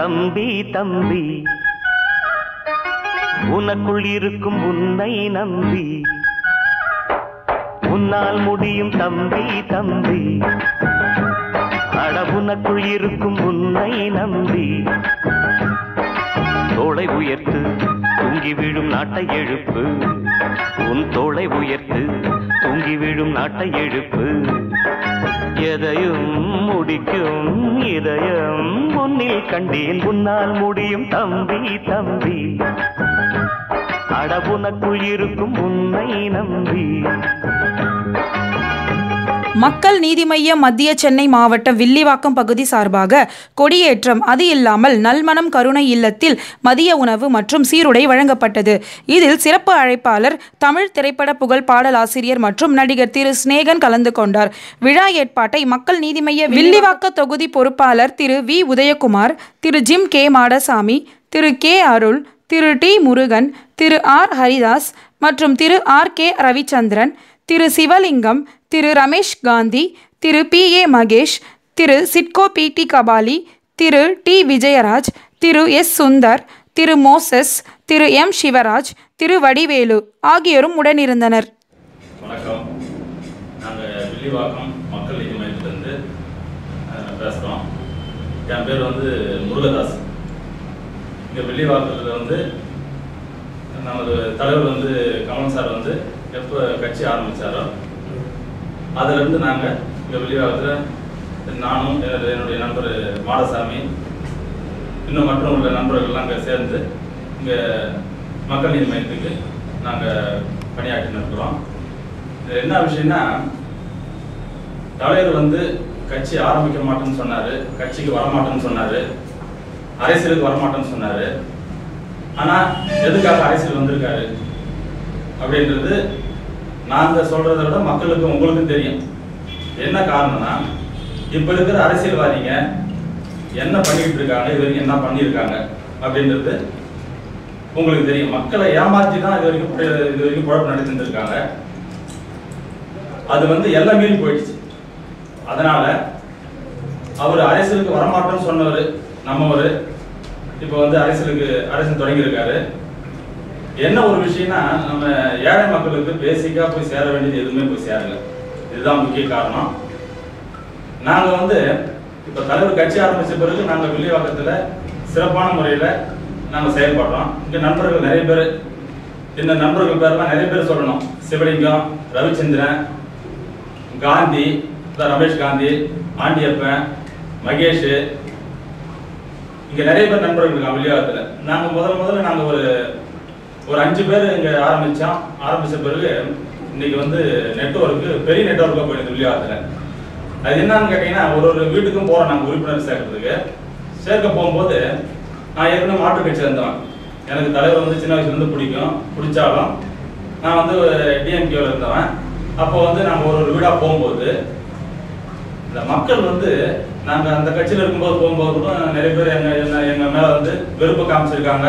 தம்பி தம்பி உனக்குள் இருக்கும் உன்னை நம்பி உன்னால் முடியும் தம்பி தம்பி அட உனக்குள் இருக்கும் உன்னை நம்பி தோளை உயர்த்து தூங்கி விழும் நாட்டை எழுப்பு உன் தோளை உயர்த்து தூங்கி விழும் நாட்டை எழுப்பு எதையும் முடிக்கும் இதயம் முன்னில் கண்டேன் உன்னால் முடியும் தம்பி தம்பி அட உனக்குள் இருக்கும் உன்னை நம்பி மக்கள் நீதி மய்யம் மத்திய சென்னை மாவட்டம் வில்லிவாக்கம் பகுதி சார்பாக கொடியேற்றம் அது இல்லாமல் நல்மனம் கருணை இல்லத்தில் மதிய உணவு மற்றும் சீருடை வழங்கப்பட்டது இதில் சிறப்பு அழைப்பாளர் தமிழ் திரைப்பட புகழ் பாடலாசிரியர் மற்றும் நடிகர் திரு சிநேகன் கலந்து கொண்டார் விழா ஏற்பாட்டை மக்கள் நீதி மய்ய வில்லிவாக்க தொகுதி பொறுப்பாளர் Thiru V Udhayakumar Thiru Jim K Madasamy Thiru K Arul Thiru T Murugan Thiru R Haridas மற்றும் Thiru R K Ravichandran Thiru Sivalingam Thiru Ramesh Gandhi Thiru P A Mahesh Thiru SIDCO P T Kabali Thiru T Vijayaraj Thiru S Sundar Thiru Moses Thiru M Sivaraj Thiru Vadivelu ஆகியோரும் உடனிருந்தனர் வணக்கம் நாங்கள் வில்லிவாக்கம் மக்கள் நீதி மையத்திலேருந்து பேசுகிறோம் என் பேர் வந்து முருகதாஸ் இங்கே வில்லிவாக்கத்தில் வந்து நமது தலைவர் வந்து கமல் சார் வந்து எப்போ கட்சி ஆரம்பித்தாரோ அதிலிருந்து நாங்கள் இங்கே வில்லிவாக்கத்தில் நானும் என்னுடைய என்னுடைய நண்பர் மாடசாமி இன்னும் மற்றும் உள்ள நண்பர்கள்லாம் அங்கே சேர்ந்து இங்கே மக்கள் நீதி மையத்துக்கு நாங்கள் பணியாற்றி இருக்கிறோம் இது என்ன விஷயம்னா தலைவர் வந்து கட்சி ஆரம்பிக்க மாட்டேன்னு சொன்னாரு கட்சிக்கு வரமாட்டேன்னு சொன்னாரு அரசியலுக்கு வரமாட்டேன்னு சொன்னாரு ஆனா எதுக்காக அரசியல் வந்திருக்காரு அப்படின்றது நாங்க சொல்றதை விட மக்களுக்கு உங்களுக்கும் தெரியும் என்ன காரணம்னா இப்ப இருக்கிற அரசியல்வாதிங்க என்ன பண்ணிட்டு இருக்காங்க இது வரைக்கும் என்ன பண்ணியிருக்காங்க அப்படின்றது உங்களுக்கு தெரியும் மக்களை ஏமாற்றி தான் இது வரைக்கும் பு- இது வரைக்கும் குழப்பம் நடத்திட்டு இருக்காங்க அது வந்து எல்லாம் மீறி போயிடுச்சு அதனால அவர் அரசியலுக்கு வரமாட்டோம்னு சொன்னவர் நம்மவர் இப்போ வந்து அரசியலுக்கு அரசியல் தொடங்கியிருக்காரு என்ன ஒரு விஷயம்னா நம்ம ஏழை மக்களுக்கு பேசிக்கா போய் சேர வேண்டியது எதுவுமே போய் சேரல இதுதான் முக்கிய காரணம் நாங்க வந்து இப்ப தலைவர் கட்சி ஆரம்பிச்ச பிறகு நாங்க வில்லிவாக்கத்துல சிறப்பான முறையில நாங்க செயல்படுறோம் இங்க நண்பர்கள் நிறைய பேர் இந்த நண்பர்கள் பேர்லாம் நிறைய பேர் சொல்லணும் சிவலிங்கம் ரவிச்சந்திரன் காந்தி அதான் ரமேஷ் காந்தி ஆண்டியப்பன் மகேஷ் இங்க நிறைய பேர் நண்பர்கள் இருக்காங்க வில்லிவாக்கத்துல நாங்க முதல்ல முதல்ல நாங்க ஒரு ஒரு அஞ்சு பேர் இங்க ஆரம்பிச்சோம் ஆரம்பிச்ச பிறகு இன்னைக்கு வந்து நெட்வொர்க்கு பெரிய நெட்வொர்க்காக போயிடுது வில்லிவாக்கத்துல அது என்னன்னு கேட்டீங்கன்னா ஒரு ஒரு வீட்டுக்கும் போறோம் நாங்க உறுப்பினர் சேர்க்கறதுக்கு சேர்க்க போகும்போது நான் ஏற்கனவே மாற்று கட்சி இருந்தவன் எனக்கு தலைவர் வந்து சின்ன வயசுல இருந்து பிடிக்கும் பிடிச்சாலும் நான் வந்து டிஎம்கேல இருந்தவன் அப்போ வந்து நாங்க ஒரு ஒரு வீடா போகும்போது இந்த மக்கள் வந்து நாங்க அந்த கட்சியில இருக்கும்போது போகும்போது கூட நிறைய பேர் எங்க என்ன எங்க மேல வந்து வெறுப்பு காமிச்சிருக்காங்க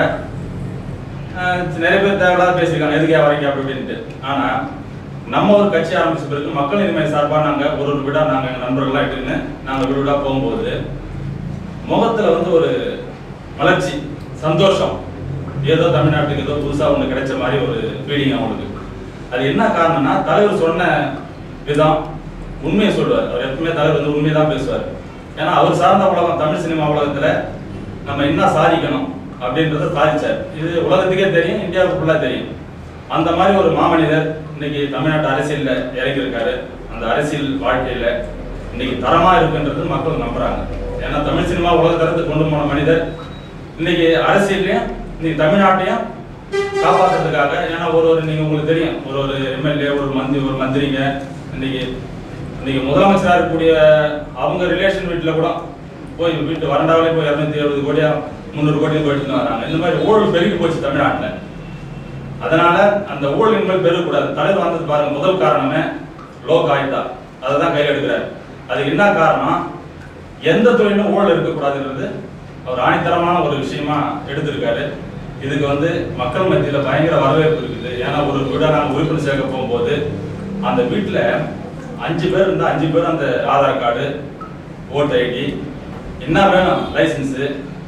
ஆஹ் நிறைய பேர் தேவையில்லாத பேசியிருக்காங்க எதுக்கே வரீங்க அப்படி அப்படின்ட்டு ஆனா நம்ம ஒரு கட்சி ஆரம்பிச்ச பிறகு மக்கள் இனிமை சார்பா நாங்க ஒரு ஒரு வீடா நாங்க எங்க நண்பர்களா இட்டுன்னு நாங்க வீடு வீடா போகும்போது முகத்துல வந்து ஒரு மலர்ச்சி சந்தோஷம் ஏதோ தமிழ்நாட்டுக்கு ஏதோ புதுசா ஒண்ணு கிடைச்ச மாதிரி ஒரு ஃபீலிங் அவங்களுக்கு அது என்ன காரணம்னா தலைவர் சொன்ன விதம் உண்மையை சொல்லுவார் அவர் எப்பவுமே தலைவர் வந்து உண்மையை தான் பேசுவார் ஏன்னா அவர் சார்ந்த உலகம் தமிழ் சினிமா உலகத்துல நம்ம என்ன சாதிக்கணும் அப்படின்றத சாதிச்சார் இது உலகத்துக்கே தெரியும் இந்தியாவுக்கு ஃபுல்லா தெரியும் அந்த மாதிரி ஒரு மாமனிதர் இன்னைக்கு தமிழ்நாட்டு அரசியல்ல இறங்கி இருக்காரு அந்த அரசியல் வாழ்க்கையில இன்னைக்கு தரமா இருக்குன்றது மக்கள் நம்புறாங்க ஏன்னா தமிழ் சினிமா உலக தரத்துக்கு கொண்டு போன மனிதர் இன்னைக்கு அரசியல்லையும் இன்னைக்கு தமிழ்நாட்டையும் காப்பாத்துறதுக்காக ஏன்னா ஒரு ஒரு நீங்க உங்களுக்கு தெரியும் ஒரு ஒரு எம்எல்ஏ ஒரு மந்திரி ஒரு மந்திரிங்க இன்னைக்கு இன்னைக்கு முதலமைச்சரா இருக்கக்கூடிய அவங்க ரிலேஷன் வீட்டுல கூட போய் வீட்டு வரண்டாவிலே போய் இரநூத்தி எழுபது கோடியா முந்நூறு கோடி போயிட்டு வராங்க இந்த மாதிரி ஊழல் பெருகி போச்சு தமிழ்நாட்டுல அதனால அந்த ஊழல் இனிமேல் பெருகக்கூடாது தலைவர் வந்தது பாருங்க முதல் காரணமே லோக் ஆயுதா அதை தான் கையில் எடுக்கிறார் அதுக்கு என்ன காரணம் எந்த தொழிலும் ஊழல் இருக்கக்கூடாதுன்றது அவர் ஆணித்தரமான ஒரு விஷயமா எடுத்திருக்காரு இதுக்கு வந்து மக்கள் மத்தியில பயங்கர வரவேற்பு இருக்குது ஏன்னா ஒரு வீடா நாங்கள் உறுப்பினர் சேர்க்க போகும்போது அந்த வீட்டுல அஞ்சு பேர் இருந்தா அஞ்சு பேர் அந்த ஆதார் கார்டு ஓட்டு ஐடி என்ன வேணும் லைசன்ஸ்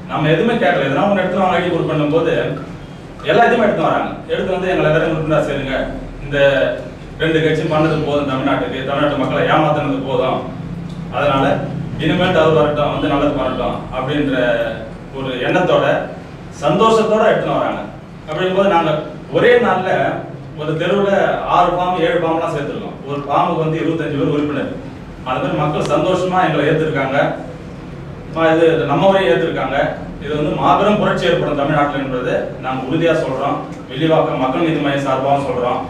நம்ம எதுவுமே கேட்கல எதனா ஒன்று எடுத்து அவங்க ஐடி குரூப் பண்ணும்போது எல்லாத்தையுமே எடுத்து வராங்க எடுத்து வந்து எங்களை எல்லாரும் உறுப்பினர் சேருங்க இந்த ரெண்டு கட்சியும் பண்ணது போதும் தமிழ்நாட்டுக்கு தமிழ்நாட்டு மக்களை ஏமாத்தினது போதும் அதனால இனிமேட்டு அவர் வரட்டும் வந்து நல்லது பண்ணட்டும் அப்படின்ற ஒரு எண்ணத்தோட சந்தோஷத்தோட எடுத்துன்னு வராங்க அப்படிங்கும்போது நாங்க ஒரே நாள்ல ஒரு தெருவுல ஆறு பாம்பு ஏழு பாம்புலாம் சேர்த்துருக்கோம் ஒரு பாம்புக்கு வந்து இருபத்தஞ்சு பேர் உறுப்பினர் அது மாதிரி மக்கள் சந்தோஷமா எங்களை ஏத்திருக்காங்க ஆ, இது நம்ம வரையும் ஏத்திருக்காங்க இது வந்து மாபெரும் புரட்சி ஏற்படும் தமிழ்நாட்டில் என்பது நாங்க உறுதியா சொல்றோம் வில்லிவாக்கம் மக்கள் நீதி மையம் சார்பாகவும் சொல்றோம்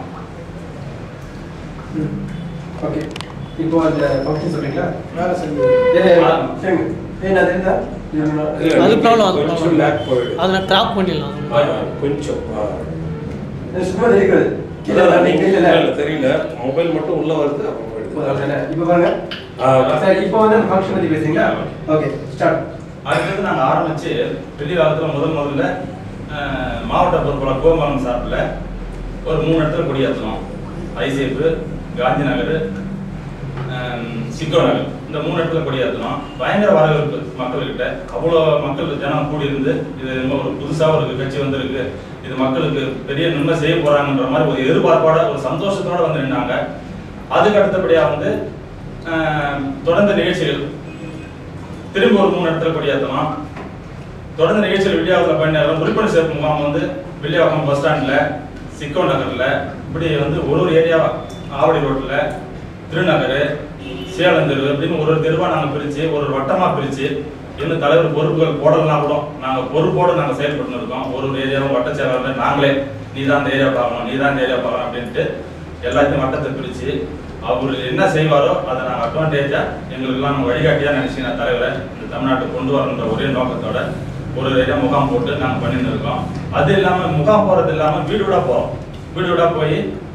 ஓகே இப்போ அந்த ஃபங்க்ஷன் சொல்றீங்களா மேல சொல்லு. ஏ, ஏ, சரிங்க. ஏ, நான் தெரியுதா? இல்ல, அது problem, அது கொஞ்சம் problem. back போயிடு. அதை நான் கிராப் பண்ணிடலாம் ஆ, கொஞ்சம் ஆ. இது சும்மா தெரியாது கீழே அதான் நீங்க நீங்க இல்ல இல்ல, தெரியல மொபைல் மட்டும் உள்ள வருது அப்புறம் போயிடுது. இப்போ பாருங்க ஆ, சரி இப்போ வந்து அந்த ஃபங்க்ஷன் பத்தி பேசுறீங்களா ஓகே ஸ்டார்ட் அடுத்தது நாங்க ஆரம்பிச்சு வெள்ளிவாரத்துல முதல் முதல்ல அஹ், மாவட்ட பொறுப்பாளர் கோபாலன் சார்பில் ஒரு மூணு இடத்துல கொடியேற்றணும் ஐசேப்பு காந்தி நகர் சிக்கோ நகர் இந்த மூணு இடத்துல கொடியேற்றணும் பயங்கர வரவேற்பு மக்கள்கிட்ட அவ்வளோ மக்கள் ஜனம் கூடி இருந்து இது என்னமோ ஒரு புதுசாக ஒரு கட்சி வந்திருக்கு இது மக்களுக்கு பெரிய நன்மை செய்ய போறாங்கன்ற மாதிரி ஒரு எதிர்பார்ப்போட ஒரு சந்தோஷத்தோட வந்து நின்னாங்க அதுக்கு அடுத்தபடியா வந்து அஹ், தொடர்ந்த நிகழ்ச்சிகள் திரும்ப ஒரு மூணு இடத்துல கொடியேற்றணும் தொடர்ந்து நிகழ்ச்சியில் வில்லியாவத்தில் பண்ண உறுப்பினர் சேர்ப்பு முகாம் வந்து வில்லியாவக்கம் பஸ் ஸ்டாண்ட்ல சிக்கோ நகர்ல இப்படி வந்து ஒரு ஒரு ஏரியாவா ஆவடி ரோட்ல திருநகர் சேலம் தெரு அப்படின்னு ஒரு ஒரு தெருவா நாங்க பிரிச்சு ஒரு ஒரு வட்டமா பிரிச்சு இன்னும் தலைவர் பொறுப்புகள் போடலாம் கூட நாங்க பொறுப்போடு நாங்க செயல்பட்டு இருக்கோம் ஒரு ஒரு ஏரியாவும் வட்ட செயலாளர் நாங்களே நீ தான் இந்த ஏரியா பார்க்கணும் நீ தான் இந்த ஏரியா பார்க்கணும் அப்படின்ட்டு எல்லாத்தையும் வட்டத்தை பிரிச்சு அவர் என்ன செய்வாரோ அதை நாங்கள் அட்வான்டேஜா எங்களுக்கெல்லாம் நம்ம வழிகாட்டியா நினைச்சு நான் தலைவரை இந்த தமிழ்நாட்டுக்கு கொண்டு வரணுன்ற ஒரே நோக்கத்தோட ஒரு ஏரியா முகாம் போட்டு நாங்கள் பண்ணிட்டு இருக்கோம் அது இல்லாம முகாம் போறது இல்லாம வீடு வீடா போறோம் வீடு வீடா போய்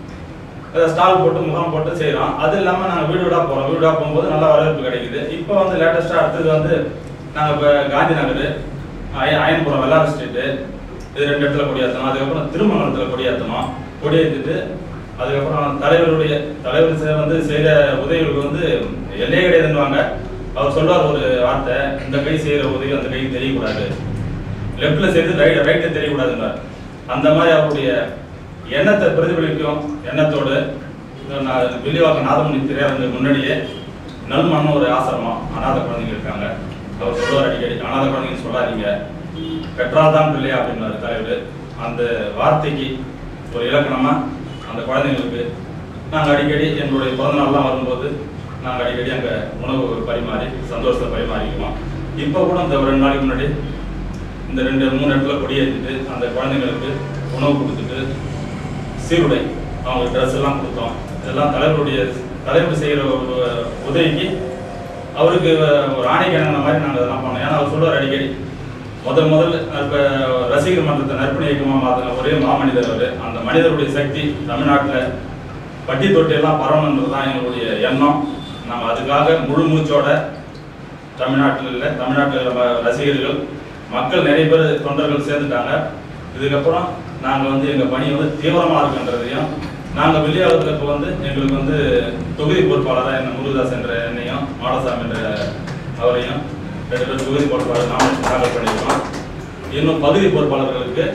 ஸ்டால் போட்டு முகாம் போட்டு செய்றோம் அது இல்லாம நாங்க வீடு வீடா போறோம் வீடு வீடா போகும்போது நல்ல வரவேற்பு கிடைக்குது இப்போ வந்து லேட்டஸ்டா அடுத்தது வந்து நாங்க இப்ப காந்தி நகர் அய- அயன்புரம் வெள்ளாறு ஸ்ட்ரீட் இது ரெண்டு இடத்துல கொடியேற்றணும் அதுக்கப்புறம் திருமங்கலத்துல கொடியேற்றணும் கொடியேற்றிட்டு அதுக்கப்புறம் தலைவருடைய தலைவர் செ- வந்து செய்த உதவிகளுக்கு வந்து எல்லையே கிடையாதுன்னுவாங்க அவர் சொல்வார் ஒரு வார்த்தை இந்த கை செய்யற உதவி அந்த கைக்கு தெரியக்கூடாது லெஃப்ட்ல செய்து ரைட் ரைட்ல தெரியக்கூடாதுன்னார் அந்த மாதிரி அவருடைய எண்ணத்தை பிரதிபலிக்கும் எண்ணத்தோடு நான் வில்லிவாக்கம் நாதமணி திரையரங்கு முன்னாடியே நல்மன்னு ஒரு ஆசிரமம் அநாத குழந்தைங்க இருக்காங்க அவர் சொல்லுவார் அடிக்கடி அநாத குழந்தைங்க சொல்லாதீங்க பெற்றாதான் பிள்ளையா அப்படின்னாரு தலைவர் அந்த வார்த்தைக்கு ஒரு இலக்கணமா அந்த குழந்தைங்களுக்கு நாங்கள் அடிக்கடி எங்களுடைய பிறந்த நாள்லாம் வரும்போது நாங்கள் அடிக்கடி அங்கே உணவு பரிமாறி சந்தோஷத்தை பரிமாறிக்குவோம் இப்போ கூட இந்த ஒரு ரெண்டு நாளைக்கு முன்னாடி இந்த ரெண்டு மூணு இடத்துல கொடியேற்றிட்டு அந்த குழந்தைங்களுக்கு உணவு கொடுத்துட்டு சீருடை அவங்க ட்ரெஸ் எல்லாம் கொடுத்தோம் இதெல்லாம் தலைவருடைய தலைவர் செய்கிற ஒரு உதவிக்கு அவருக்கு ஒரு ஆணைக்கு இணங்கின மாதிரி நாங்கள் இதெல்லாம் பண்ணோம் ஏன்னா அவர் சொல்லுவார் அடிக்கடி முதல் முதல் இப்போ ரசிகர் மன்றத்தை நற்பணி இயக்கமாக மாற்றின ஒரே மாமனிதர் அவர் அந்த மனிதருடைய சக்தி தமிழ்நாட்டில் பட்டி தொட்டி எல்லாம் பரவணுன்றது தான் எங்களுடைய எண்ணம் நம்ம அதுக்காக முழு மூச்சோட தமிழ்நாட்டில் இல்லை தமிழ்நாட்டில் நம்ம ரசிகர்கள் மக்கள் நிறைய பேர் தொண்டர்கள் சேர்ந்துட்டாங்க இதுக்கப்புறம் நாங்கள் வந்து எங்கள் பணி வந்து தீவிரமாக இருக்குன்றதையும் நாங்கள் வெளியாகிறதுல இப்போ வந்து எங்களுக்கு வந்து தொகுதி பொறுப்பாளராக என்ன முருகதாஸ் என்ற என்னையும் மாடசாமி என்ற அவரையும் ரெண்டு பேர் தொகுதி பொறுப்பாளர் நாம தாக்கல் பண்ணியிருக்கோம் இன்னும் பகுதி பொறுப்பாளர்களுக்கு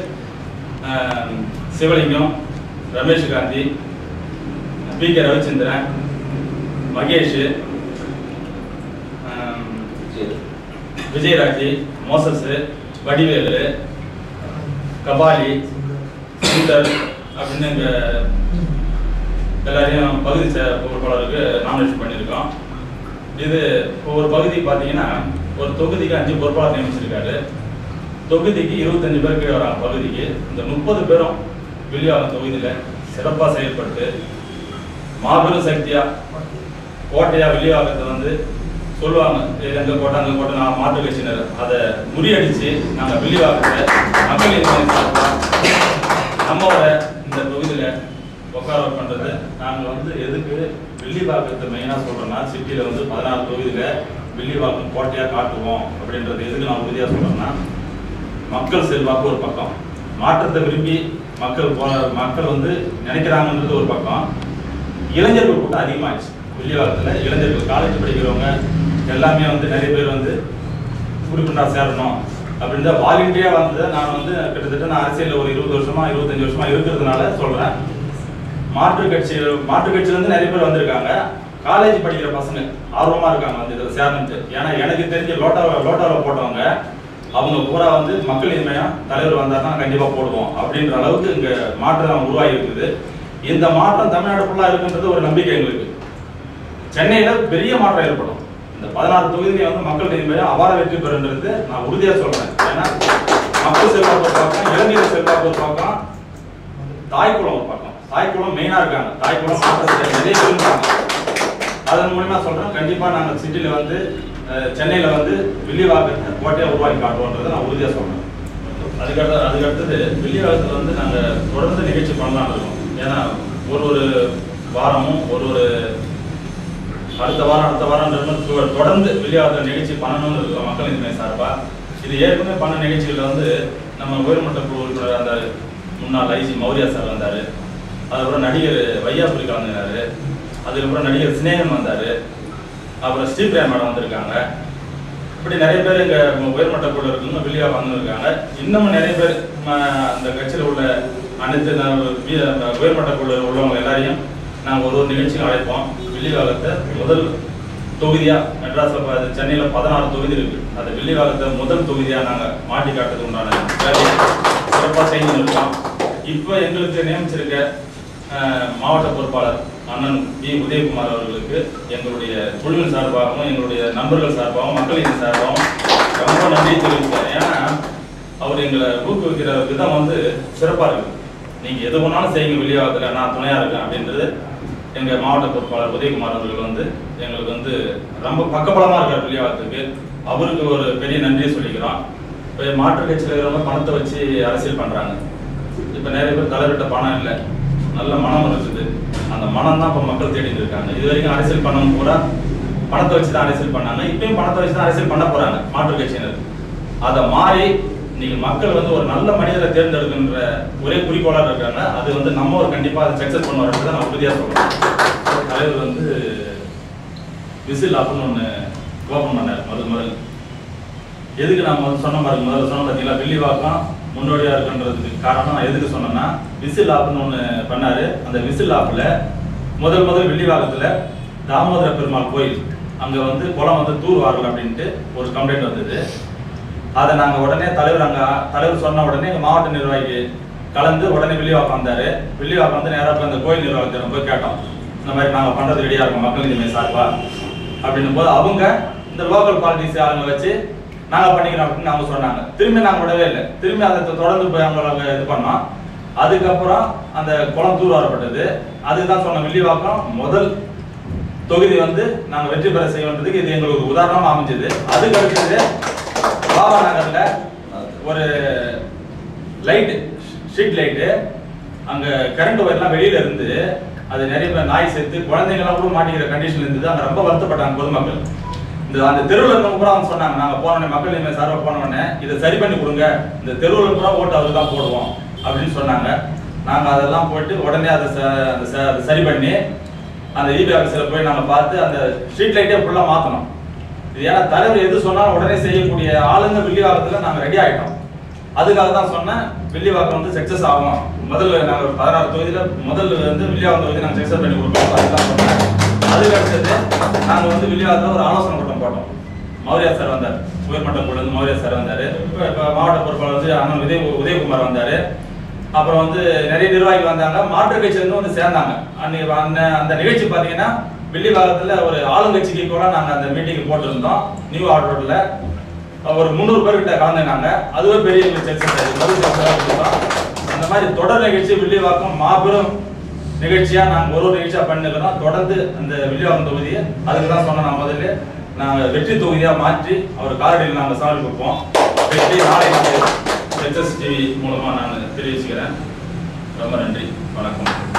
ஆஹ், சிவலிங்கம் ரமேஷ் காந்தி பி கே ரவிச்சந்திரன் மகேஷ் ஆம், விஜயராஜ் மோசஸ் வடிவேலு கபாலி சுந்தர் அப்படின்னு எங்க எல்லாரையும் பகுதி சே- பொறுப்பாளருக்கு நாமினேஷன் பண்ணியிருக்கோம் இது இப்போ ஒரு பகுதி பார்த்தீங்கன்னா ஒரு தொகுதிக்கு அஞ்சு பொறுப்பாளர் நியமிச்சிருக்காரு தொகுதிக்கு இருபத்தஞ்சு பேர் கீழே வராங்க பகுதிக்கு இந்த முப்பது பேரும் வில்லியாளம் தொகுதியில் சிறப்பாக செயல்பட்டு மாபெரும் சக்தியா கோட்டையா வெளியாகத்தை வந்து சொல்லுவாங்க இது எங்க கோட்டை அங்க கோட்டை நான் மாற்று கட்சியினர் அதை முறியடிச்சு நாங்க வெளியாகத்தை மக்களின் மனதில் சார்பா நம்மளோட இந்த தொகுதியில உட்கார பண்றது நாங்க வந்து எதுக்கு வில்லிவாக்கத்தை மெயினா சொல்றோம்னா சிட்டில வந்து பதினாறு தொகுதியில வில்லிவாக்கம் கோட்டையா காட்டுவோம் அப்படின்றது எதுக்கு நான் உறுதியா சொல்றேன்னா மக்கள் செல்வாக்கு ஒரு பக்கம் மாற்றத்தை விரும்பி மக்கள் போன மக்கள் வந்து நினைக்கிறாங்கன்றது ஒரு பக்கம் இளைஞர்கள் கூட்டம் அதிகமாகிடுச்சு வில்லிவாக்கத்தில் இளைஞர்கள் காலேஜ் படிக்கிறவங்க எல்லாமே வந்து நிறைய பேர் வந்து உறுப்பினராக சேரணும் அப்படின்ற வாலண்டியரா வந்தது நான் வந்து கிட்டத்தட்ட நான் அரசியல்ல ஒரு இருபது வருஷமா இருபத்தஞ்சு வருஷமா இருக்கிறதுனால சொல்றேன் மாற்று கட்சி மாற்று கட்சியில இருந்து நிறைய பேர் வந்திருக்காங்க காலேஜ் படிக்கிற பசங்க ஆர்வமா இருக்காங்க வந்து இதில் சேரணுன்ட்டு ஏன்னா எனக்கு தெரிஞ்ச லோட்டாவில் லோட்டாவில் போட்டவங்க அவங்க பூரா வந்து மக்கள் இனிமையா தலைவர் வந்தாருன்னா கண்டிப்பா போடுவோம் அப்படின்ற அளவுக்கு இங்க மாற்றம் உருவாகி இருக்குது இந்த மாற்றம் தமிழ்நாடு ஃபுல்லா இருக்குன்றது ஒரு நம்பிக்கை எங்களுக்கு சென்னையில பெரிய மாற்றம் ஏற்படும் இந்த பதினாறு தொகுதியில வந்து மக்கள் இனிமையா அபார வெற்றி பெறுன்றது நான் உறுதியா சொல்றேன் ஏன்னா மக்கள் செல்வாக்கு ஒரு பக்கம் இளைஞர் செல்வாக்கு ஒரு பக்கம் தாய்க்குளம் ஒரு பக்கம் தாய்க்குளம் மெயினா இருக்காங்க தாய்க்குளம் மாற்றத்தை நிறைய பேர் இருக்காங்க அதன் மூலியமா சொல்றேன் கண்டிப்பா நாங்க சிட்டில வந்து அஹ், சென்னையில வந்து வில்லிவாக்கத்தை கோட்டையை உருவாக்கி காட்டுவோன்றதை நான் உறுதியா சொல்றேன் அதுக்கடுத்து அதுக்கடுத்தது வில்லிவாக்கத்தில் வந்து நாங்க தொடர்ந்து நிகழ்ச்சி பண்ணலாம்னு இருக்கோம் ஏன்னா ஒரு ஒரு வாரமும் ஒரு ஒரு அடுத்த வாரம் அடுத்த வாரம் தொடர்ந்து வில்லிவாக்கத்தில் நிகழ்ச்சி பண்ணணும்னு இருக்கோம் மக்கள் இனிமை சார்பா இது ஏற்கனவே பண்ண நிகழ்ச்சிகள் வந்து நம்ம உயர்மட்ட குழு உறுப்பினர் அந்த முன்னாள் ஐஜி மௌரியா சார் வந்தாரு அதுக்கப்புறம் நடிகர் வையாபுரி கலந்துனாரு அதுக்கப்புறம் நடிகர் சினேகன் வந்தாரு அப்புறம் ஸ்ரீபிரியா மேடம் வந்திருக்காங்க இப்படி நிறைய பேர் இங்க உயர்மட்ட குழு இருக்குன்னு வெளியா வந்துருக்காங்க இன்னமும் நிறைய பேர் ம, அந்த கட்சியில் உள்ள அனைத்து ந- வி- அந்த உயர்மட்ட குழு உள்ளவங்க எல்லாரையும் நாங்கள் ஒரு ஒரு நிகழ்ச்சியும் அழைப்போம் வில்லிவாகத்தை முதல் தொகுதியா மெட்ராஸ்ல ப- சென்னையில பதினாறு தொகுதி இருக்கு அந்த வில்லிவாகத்தை முதல் தொகுதியா நாங்க மாட்டி காட்டுறதுக்கு உண்டான வேலையை சிறப்பாக செய்து இருக்கோம் இப்போ எங்களுக்கு நியமிச்சிருக்க அஹ், மாவட்ட பொறுப்பாளர் அண்ணன் பி உதயகுமார் அவர்களுக்கு எங்களுடைய குழுவின் சார்பாகவும் எங்களுடைய நண்பர்கள் சார்பாகவும் மக்களின் சார்பாகவும் ரொம்ப நன்றி தெரிவிக்கிறேன் ஏன்னா அவர் எங்களை ஊக்குவிக்கிற விதம் வந்து சிறப்பா இருக்கு நீங்க எது வேணாலும் செய்யுங்க வெளியாகத்துல நான் துணையா இருக்கேன் அப்படின்றது எங்க மாவட்ட பொறுப்பாளர் உதயகுமார் அவர்கள் வந்து எங்களுக்கு வந்து ரொம்ப பக்கபலமா இருக்கார் வெளியாகத்துக்கு அவருக்கு ஒரு பெரிய நன்றியை சொல்லிக்கிறோம் இப்போ மாற்று கட்சியில் இருக்கிறவங்க பணத்தை வச்சு அரசியல் பண்றாங்க இப்ப நிறைய பேர் தலைவர்கிட்ட பணம் இல்லை நல்ல மனம் இருக்குது அந்த மனம் தான் இப்ப மக்கள் தேடிட்டு இருக்காங்க இது வரைக்கும் அரசியல் பண்ணவங்க பூரா பணத்தை வச்சு தான் அரசியல் பண்ணாங்க இப்பயும் பணத்தை வச்சு தான் அரசியல் பண்ண போறாங்க மாற்று கட்சியினர் அதை மாறி நீங்க மக்கள் வந்து ஒரு நல்ல மனிதரை தேர்ந்தெடுக்கின்ற ஒரே குறிக்கோளா இருக்காங்க அது வந்து நம்ம ஒரு கண்டிப்பா அதை சக்சஸ் பண்ணுவாருன்றதை நான் உறுதியா சொல்றேன் தலைவர் வந்து விசில் அப்படின்னு ஒண்ணு ஓபன் பண்ணார் முதல் முதல் எதுக்கு நான் முதல்ல சொன்ன மாதிரி முதல்ல சொன்ன பார்த்தீங்களா வில்லிவாக்கம் முன்னோடியா இருக்குன்றதுக்கு காரணம் நான் எதுக்கு சொன்னேன்னா விசில் ஆப்னு ஒன்று பண்ணாரு அந்த விசில் ஆப்ல முதல் முதல் வில்லிவாக்கத்துல தாமோதர பெருமாள் கோயில் அங்க வந்து குளம் வந்து தூர் வாரல் அப்படின்ட்டு ஒரு கம்ப்ளைண்ட் வந்தது அதை நாங்க உடனே தலைவர் அங்க தலைவர் சொன்ன உடனே எங்க மாவட்ட நிர்வாகி கலந்து உடனே வில்லிவாக்கம் வந்தாரு வில்லிவாக்கம் வந்து நேரா போய் அந்த கோயில் நிர்வாகத்தை போய் கேட்டோம் இந்த மாதிரி நாங்க பண்றது ரெடியா இருக்கோம் மக்கள் நீதி மையம் சார்பா அப்படின்னும் போது அவங்க இந்த லோக்கல் பாலிட்டிக்ஸ் ஆளுங்க வச்சு நாங்க பண்ணிக்கிறோம் அப்படின்னு அவங்க சொன்னாங்க திரும்பி நாங்க விடவே இல்லை திரும்பி அதை தொ- தொடர்ந்து போய் அவங்கள இது பண்ணோம் அதுக்கப்புறம் அந்த குளம் தூர் வரப்பட்டது அதுதான் சொன்ன வில்லிவாக்கம் முதல் தொகுதி வந்து நாங்க வெற்றி பெற செய்யன்றதுக்கு இது எங்களுக்கு ஒரு உதாரணமா அமைஞ்சது அதுக்கு அடுத்தது பாபா நகர்ல ஒரு லைட் ஸ்ட்ரீட் லைட்டு அங்க கரண்ட் ஒயர்லாம் வெளியில இருந்து அது நிறைய பேர் நாய் செத்து குழந்தைங்கலாம் கூட மாட்டிக்கிற கண்டிஷன் இருந்தது அங்க ரொம்ப வருத்தப்பட்டாங்க பொதுமக்கள் இந்த அந்த தெருவில் இருந்தவங்க கூட அவங்க சொன்னாங்க நாங்க போன உடனே மக்கள் இனிமே சார்பா போன உடனே இதை சரி பண்ணி கொடுங்க இந்த தெருவில் கூட ஓட்டு அவருக்கு தான் போடுவோம் அப்படின்னு சொன்னாங்க நாங்க அதெல்லாம் போட்டு உடனே அதை ச- அந்த ச- அதை சரி பண்ணி அந்த இபி ஆஃபீஸில் போய் நாங்க பார்த்து அந்த ஸ்ட்ரீட் லைட்டே ஃபுல்லா மாத்தணும் இது ஏன்னா தலைவர் எது சொன்னாலும் உடனே செய்யக்கூடிய ஆளுங்க வில்லிவாக்கத்துல நாங்க ரெடி ஆயிட்டோம் அதுக்காக தான் சொன்னேன் வில்லிவாக்கம் வந்து சக்சஸ் ஆகும் முதல்ல நாங்க ஒரு பதினாறு தொகுதியில முதல்ல வந்து வில்லிவாக்கம் தொகுதி நாங்க சக்சஸ் பண்ணி கொடுப்போம் அதுதான் சொன்னேன் அதுக்கு அடுத்தது நாங்க வந்து வில்லிவாக்கத்துல ஒரு ஆலோசனை கூட்டம் போட்டோம் மௌரியா சார் வந்தார் உயர்மட்ட குழு வந்து மௌரியா சார் வந்தாரு இப்ப இப்ப மாவட்ட பொறுப்பாளர் வந்து அண்ணன் உதய உதயகுமார் வந்தாரு அப்புறம் வந்து நிறைய நிர்வாகிகள் வந்தாங்க மாற்று கட்சியில இருந்து வந்து சேர்ந்தாங்க அன்னைக்கு அந்த அந்த நிகழ்ச்சி பாத்தீங்கன்னா வில்லிவாக்கத்துல ஒரு ஆளுங்கட்சிக்கு கூட நாங்க அந்த மீட்டிங் போட்டிருந்தோம் நியூ ஆர்ட் ரோட்ல ஒரு முந்நூறு பேர்கிட்ட கலந்துனாங்க அதுவே பெரிய சக்சஸ் முதல் success-ஆ அந்த மாதிரி தொடர் நிகழ்ச்சி வில்லிவாக்கம் மாபெரும் நிகழ்ச்சியா நாங்க ஒரு ஒரு நிகழ்ச்சியா பண்ணிருக்கிறோம் தொடர்ந்து அந்த வில்லிவாக்கம் தொகுதியை அதுக்கு தான் சொன்ன நான் முதல்ல நாங்க வெற்றி தொகுதியா மாற்றி அவர் காரடியில் நாங்க சாமி கொடுப்போம் வெற்றி நாளை நாள் எச்எஸ் டிவி மூலமா நான் தெரிவிச்சுக்கிறேன் ரொம்ப நன்றி வணக்கம்